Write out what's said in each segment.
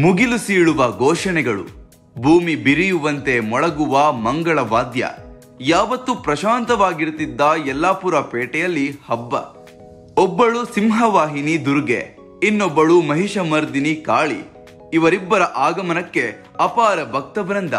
ಮುಗಿಲು ಸೀಳುವ ಘೋಷಣೆಗಳು ಭೂಮಿ ಬಿರಿಯುವಂತೆ ಮೊಳಗುವ ಮಂಗಳ ವಾದ್ಯ ಯಾವತ್ತೂ ಪ್ರಶಾಂತವಾಗಿರುತ್ತಿದ್ದ ಯಲ್ಲಾಪುರ ಪೇಟೆಯಲ್ಲಿ ಹಬ್ಬ ಒಬ್ಬಳು ಸಿಂಹವಾಹಿನಿ ದುರ್ಗೆ ಇನ್ನೊಬ್ಬಳು ಮಹಿಷಮರ್ದಿನಿ ಕಾಳಿ ಇವರಿಬ್ಬರ ಆಗಮನಕ್ಕೆ ಅಪಾರ ಭಕ್ತವೃಂದ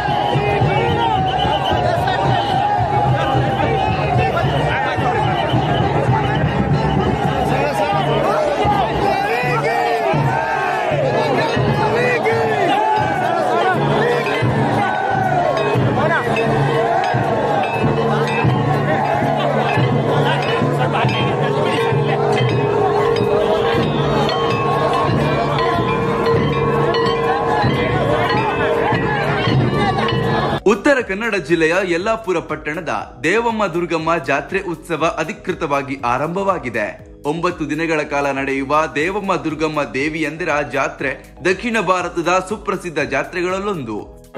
ಉತ್ತರ ಕನ್ನಡ ಜಿಲ್ಲೆಯ ಯಲ್ಲಾಪುರ ಪಟ್ಟಣದ ದೇವಮ್ಮ ದುರ್ಗಮ್ಮ ಜಾತ್ರೆ ಉತ್ಸವ ಅಧಿಕೃತವಾಗಿ ಆರಂಭವಾಗಿದೆ ಒಂಬತ್ತು ದಿನಗಳ ಕಾಲ ನಡೆಯುವ ದೇವಮ್ಮ ದುರ್ಗಮ್ಮ ದೇವಿಯಂದಿರ ಜಾತ್ರೆ ದಕ್ಷಿಣ ಭಾರತದ ಸುಪ್ರಸಿದ್ಧ ಜಾತ್ರೆಗಳಲ್ಲೊಂದು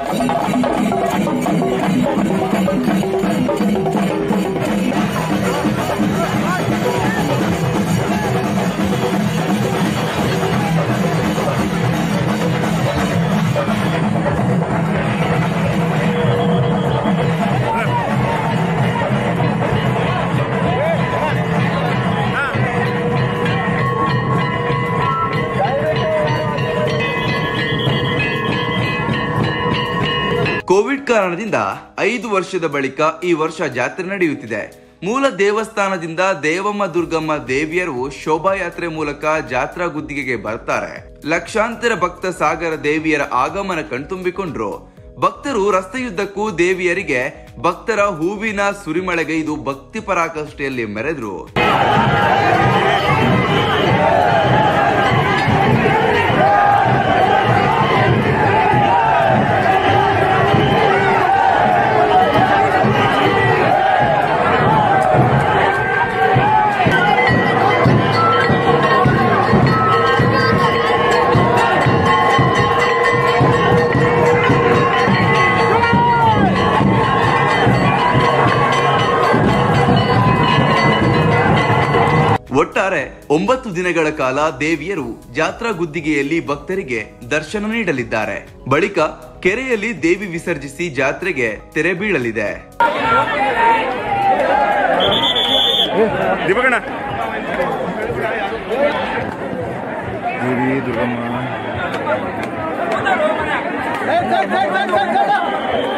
ಕೋವಿಡ್ ಕಾರಣದಿಂದ ಐದು ವರ್ಷದ ಬಳಿಕ ಈ ವರ್ಷ ಜಾತ್ರೆ ನಡೆಯುತ್ತಿದೆ ಮೂಲ ದೇವಸ್ಥಾನದಿಂದ ದೇವಮ್ಮ ದುರ್ಗಮ್ಮ ದೇವಿಯರು ಶೋಭಾಯಾತ್ರೆ ಮೂಲಕ ಜಾತ್ರಾ ಗುದ್ದಿಗೆಗೆ ಬರ್ತಾರೆ ಲಕ್ಷಾಂತರ ಭಕ್ತ ಸಾಗರ ದೇವಿಯರ ಆಗಮನ ಕಣ್ತುಂಬಿಕೊಂಡ್ರು ಭಕ್ತರು ರಸ್ತೆಯುದ್ದಕ್ಕೂ ದೇವಿಯರಿಗೆ ಭಕ್ತರ ಹೂವಿನ ಸುರಿಮಳೆಗೈದು ಭಕ್ತಿ ಪರಾಕಾಷ್ಠೆಯಲ್ಲಿ ಮೆರೆದ್ರು ಒಟ್ಟಾರೆ ಒಂಬತ್ತು ದಿನಗಳ ಕಾಲ ದೇವಿಯರು ಜಾತ್ರಾ ಗುದ್ದಿಗೆಯಲ್ಲಿ ಭಕ್ತರಿಗೆ ದರ್ಶನ ನೀಡಲಿದ್ದಾರೆ ಬಳಿಕ ಕೆರೆಯಲ್ಲಿ ದೇವಿ ವಿಸರ್ಜಿಸಿ ಜಾತ್ರೆಗೆ ತೆರೆ ಬೀಳಲಿದೆ ದೀಪಕಣ್ಣ ದೇವಿ ದುರ್ಗಮ್ಮ